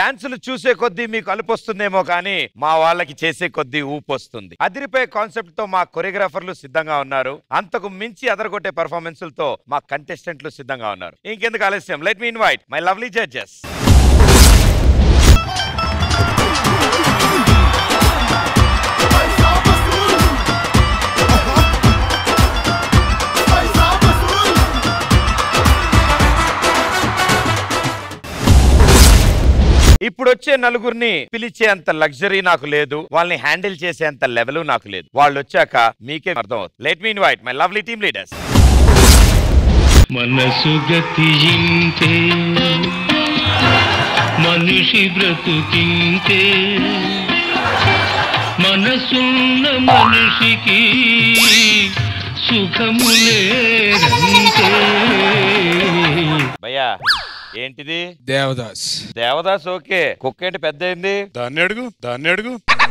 డాన్సులు చూసే కొద్దీ మీకు అలుపు వస్తుందేమో కానీ మా వాళ్ళకి చేసే కొద్దీ ఊపు వస్తుంది అదిరిపోయే కాన్సెప్ట్ తో మా కొరియోగ్రాఫర్లు సిద్ధంగా ఉన్నారు అంతకు మించి అదరగొట్టే పెర్ఫార్మెన్స్లతో మా కంటెస్టెంట్లు సిద్ధంగా ఉన్నారు ఇంకెందుకు ఆలస్యం let me invite my lovely judges ఇప్పుడు వచ్చే నలుగురిని పిలిచేంత లగ్జరీ నాకు లేదు వాళ్ళని హ్యాండిల్ చేసేంత లెవెల్ నాకు లేదు వాళ్ళు వచ్చాక మీకే అర్థం అవుతుంది let me invite my lovely team leaders మనసు గతింతే మనిషి బ్రతుకింతే మనసున్న మనిషికి సుఖములేరంతే భయ్యా ఏంటిది దేవదాస్ దేవదాస్ ఓకే కుక్క ఏంటి పెద్ద అయింది దాన్ని అడుగు దాన్ని అడుగు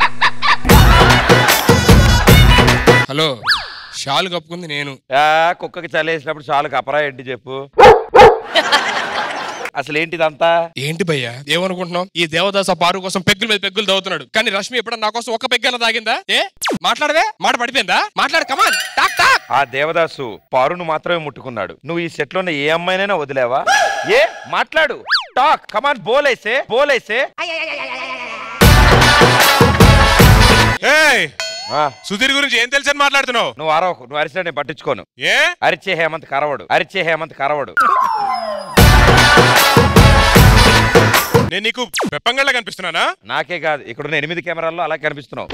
హలో షాల్ కప్పుకుంది నేను ఆ, కుక్కకి చలేసినప్పుడు చాలు కపరా ఏంటి చెప్పు అసలు ఏంటిదంతా ఏంటి భయ్యా ఏమనుకుంటున్నావు ఈ దేవదాస్ ఆ పారు కోసం పెగ్గుల మీద పెగ్గులు దవ్వుతున్నాడు కానీ రష్మి ఎప్పుడన్నా నా కోసం ఒక్క పెగ్గన తాగిందా ఏ మాట్లాడవే మాట పడిపోయిందా మాట్లాడు కమాన్ టాక్ టాక్ ఆ దేవదాసు పారును మాత్రమే ముట్టుకున్నాడు నువ్వు ఈ సెట్ లోనే ఏ అమ్మాయినైనా వదిలేవా ఏ మాట్లాడు టాక్ కమాన్ బోలేసే బోలేసే ఏయ్ ఆ, సుధీర్ గురించి ఏం తెలుసని మాట్లాడుతున్నావు నువ్వు అరవకు నువ్వు అరిచినా నేను పట్టించుకోను ఏ అరిచే హేమంత్ కరవడు అరిచే హేమంత్ కరవడు నేను నీకు పెప్పంగళ్ళ కనిపిస్తున్నానా నాకే కాదు ఇక్కడున్న ఎనిమిది కెమెరాల్లో అలా కనిపిస్తున్నావు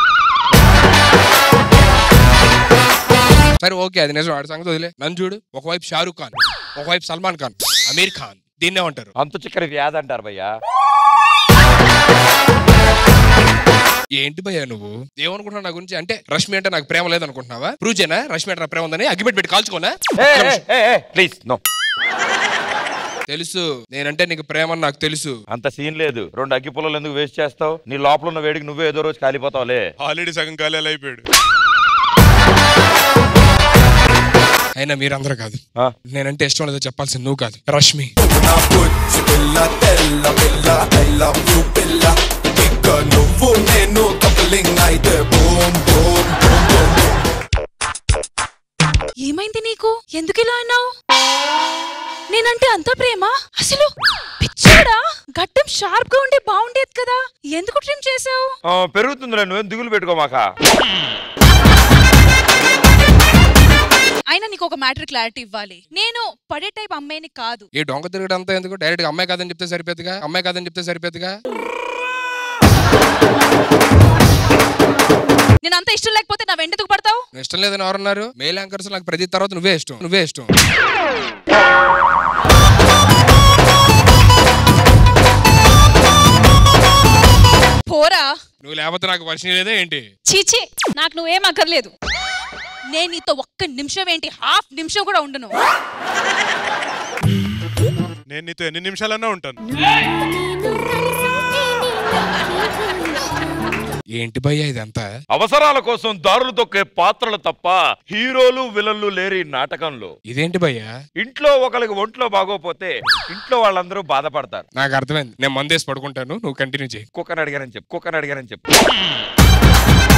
సరే ఓకే అది నిజం ఆడి సంగతి వదిలే నన్ను చూడు ఒకవైపు షారూక్ ఖాన్ ఒకవైపు సల్మాన్ ఖాన్ అమీర్ ఖాన్ దీన్నే ఉంటారు అంతు చిక్కని వ్యాధి అంటారు భయ్యా ఏంటి భయ్యా నువ్వు ఏమనుకుంటున్నావు నా గురించి అంటే రష్మి అంటే నాకు ప్రేమ లేదనుకుంటున్నావా ప్రూవ్ చేయనా రష్మి అంటే నాకు ప్రేమ ఉందని అగ్గిపెట్టి పెట్టి కాల్చుకోనా ప్లీజ్ నో తెలుసు నేనంటే నీకు ప్రేమ అని నాకు తెలుసు అంత సీన్ లేదు రెండు అగ్గి పుల్లలు ఎందుకు వేస్ట్ చేస్తావు నీ లోపల ఉన్న వేడికి నువ్వే ఏదో రోజు కాలిపోతావులే ఆల్రెడీ సగం కాలేలు అయిపోయాడు అయినా మీరందరూ కాదు ఆ, నేనంటే ఇష్టం లేదో చెప్పాల్సింది నువ్వు కాదు రష్మి నా బుజ్జి పిల్ల తెల్ల పిల్ల ఐ లవ్ యు పిల్ల ఇక నువ్వు నేను కప్లింగ్ అయితే బూమ్ బూమ్ బూమ్ బూమ్ ఏమైంది నీకు ఎందుకు ఇలా అన్నావు నేనంటే అంత ప్రేమ అసలు పిచ్చాడా గడ్డం షార్ప్ గా ఉంటే బాగుండేది కదా ఎందుకు ట్రిమ్ చేసావు ఆ, పెరుగుతుందిలే నువ్వేం దిగులు పెట్టుకోమాక అయినా నీకు ఒక మ్యాటర్ క్లారిటీ ఇవ్వాలి నేను పడే టైప్ అమ్మాయిని కాదు ఈ డొంక తిరగడం అంతా ఎందుకు డైరెక్ట్ గా అమ్మాయి కాదని చెప్తే సరిపోతుందిగా అమ్మాయి కాదని చెప్తే సరిపోతుందిగా నేను అంత ఇష్టం లేకపోతే నా వెంటకు పడతావు నువ్వు ఇష్టం లేదని ఎవరన్నారు మెయిల్ యాంకర్స్ నాకు ప్రతి తర్వాత నువ్వే ఇష్టం నువ్వే ఇష్టం పోరా నువ్వు లేకపోతే నాకు వర్షం లేదే ఏంటి చీచి నాకు నువ్వేం అక్కర్లేదు నేను నీతో ఒక్క నిమిషం ఏంటి హాఫ్ నిమిషం కూడా ఉండను నేను నీతో ఎన్ని నిమిషాలన్నా ఉంటాను ఏంటి భయ్యా ఇదంతా అవసరాల కోసం దారులు తొక్కే పాత్రలు తప్ప హీరోలు విలన్లు లేరు ఈ నాటకంలో ఇదేంటి భయ్యా ఇంట్లో ఒకరికి ఒంట్లో బాగోపోతే ఇంట్లో వాళ్ళందరూ బాధపడతారు నాకు అర్థమైంది నేను మందేసి పడుకుంటాను నువ్వు కంటిన్యూ చేయి కుక్కని అడిగారని చెప్పు కుక్కని అడిగారని చెప్పు